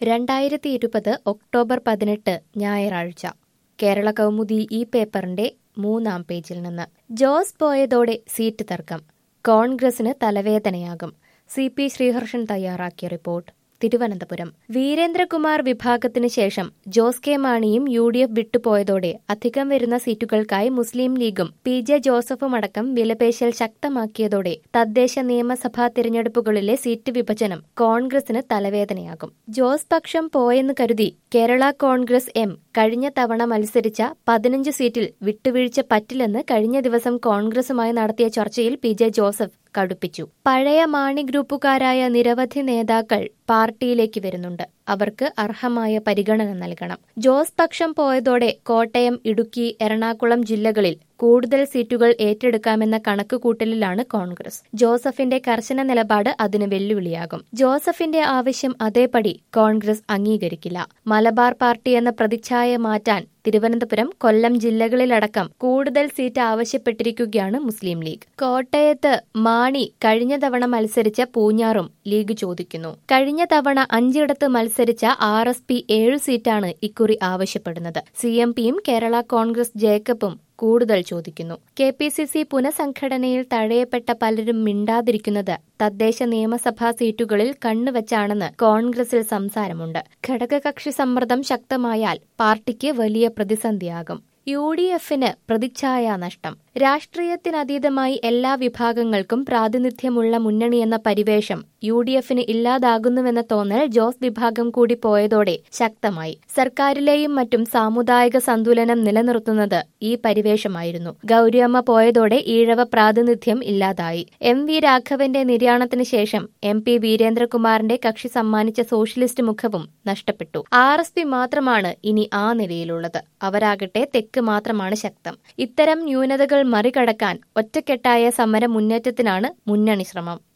രണ്ടായിരത്തി ഇരുപത് ഒക്ടോബർ പതിനെട്ട് ഞായറാഴ്ച കേരള കൗമുദി ഈ പേപ്പറിന്റെ മൂന്നാം പേജിൽ നിന്ന് ജോസ് പോയതോടെ സീറ്റ് തർക്കം കോൺഗ്രസിന് തലവേദനയാകും സി പി ശ്രീഹർഷൻ തയ്യാറാക്കിയ റിപ്പോർട്ട് തിരുവനന്തപുരം വീരേന്ദ്രകുമാർ വിഭാഗത്തിന് ശേഷം ജോസ് കെ മാണിയും യു ഡി എഫ് വിട്ടുപോയതോടെ അധികം വരുന്ന സീറ്റുകൾക്കായി മുസ്ലിം ലീഗും പി ജെ ജോസഫുമടക്കം വിലപേശൽ ശക്തമാക്കിയതോടെ തദ്ദേശ നിയമസഭാ തിരഞ്ഞെടുപ്പുകളിലെ സീറ്റ് വിഭജനം കോൺഗ്രസിന് തലവേദനയാകും ജോസ് പക്ഷം പോയെന്ന് കരുതി കേരള കോൺഗ്രസ് എം കഴിഞ്ഞ തവണ മത്സരിച്ച പതിനഞ്ച് സീറ്റിൽ വിട്ടുവീഴ്ച പറ്റില്ലെന്ന് കഴിഞ്ഞ ദിവസം കോൺഗ്രസുമായി നടത്തിയ ചർച്ചയിൽ പി ജെ ജോസഫ് കടുപ്പിച്ചു പഴയ മാണി ഗ്രൂപ്പുകാരായ നിരവധി നേതാക്കൾ പാർട്ടിയിലേക്ക് വരുന്നുണ്ട് അവർക്ക് അർഹമായ പരിഗണന നൽകണം ജോസ് പക്ഷം പോയതോടെ കോട്ടയം ഇടുക്കി എറണാകുളം ജില്ലകളിൽ കൂടുതൽ സീറ്റുകൾ ഏറ്റെടുക്കാമെന്ന കണക്കുകൂട്ടലിലാണ് കോൺഗ്രസ് ജോസഫിന്റെ കർശന നിലപാട് അതിന് വെല്ലുവിളിയാകും ജോസഫിന്റെ ആവശ്യം അതേപടി കോൺഗ്രസ് അംഗീകരിക്കില്ല മലബാർ പാർട്ടി എന്ന പ്രതിച്ഛായ മാറ്റാൻ തിരുവനന്തപുരം കൊല്ലം ജില്ലകളിലടക്കം കൂടുതൽ സീറ്റ് ആവശ്യപ്പെട്ടിരിക്കുകയാണ് മുസ്ലിം ലീഗ് കോട്ടയത്ത് മാണി കഴിഞ്ഞ തവണ മത്സരിച്ച പൂഞ്ഞാറും ലീഗ് ചോദിക്കുന്നു കഴിഞ്ഞ തവണ അഞ്ചിടത്ത് മത്സരിച്ച ആർ എസ് പി ഏഴു സീറ്റാണ് ഇക്കുറി ആവശ്യപ്പെടുന്നത് സി എം പിയും കേരള കോൺഗ്രസ് ജേക്കബും കൂടുതൽ ചോദിക്കുന്നു കെ പി സി സി പുനഃസംഘടനയിൽ തഴയപ്പെട്ട പലരും മിണ്ടാതിരിക്കുന്നത് തദ്ദേശ നിയമസഭാ സീറ്റുകളിൽ കണ്ണുവച്ചാണെന്ന് കോൺഗ്രസിൽ സംസാരമുണ്ട് ഘടകകക്ഷി സമ്മർദ്ദം ശക്തമായാൽ പാർട്ടിക്ക് വലിയ പ്രതിസന്ധിയാകും യു ഡി എഫിന് പ്രതിച്ഛായ നഷ്ടം രാഷ്ട്രീയത്തിനതീതമായി എല്ലാ വിഭാഗങ്ങൾക്കും പ്രാതിനിധ്യമുള്ള മുന്നണിയെന്ന പരിവേഷം യു ഡി എഫിന് ഇല്ലാതാകുന്നുവെന്ന തോന്നൽ ജോസ് വിഭാഗം കൂടി പോയതോടെ ശക്തമായി സർക്കാരിലെയും മറ്റും സാമുദായിക സന്തുലനം നിലനിർത്തുന്നത് ഈ പരിവേഷമായിരുന്നു ഗൗരിയമ്മ പോയതോടെ ഈഴവ പ്രാതിനിധ്യം ഇല്ലാതായി എം വി രാഘവന്റെ നിര്യാണത്തിന് ശേഷം എം പി വീരേന്ദ്രകുമാറിന്റെ കക്ഷി സമ്മാനിച്ച സോഷ്യലിസ്റ്റ് മുഖവും നഷ്ടപ്പെട്ടു ആർ എസ് പി മാത്രമാണ് ഇനി ആ നിലയിലുള്ളത് അവരാകട്ടെ തെക്ക് മാത്രമാണ് ശക്തം ഇത്തരം ന്യൂനതകൾ മറികടക്കാൻ ഒറ്റക്കെട്ടായ സമര മുന്നേറ്റത്തിനാണ് മുന്നണി ശ്രമം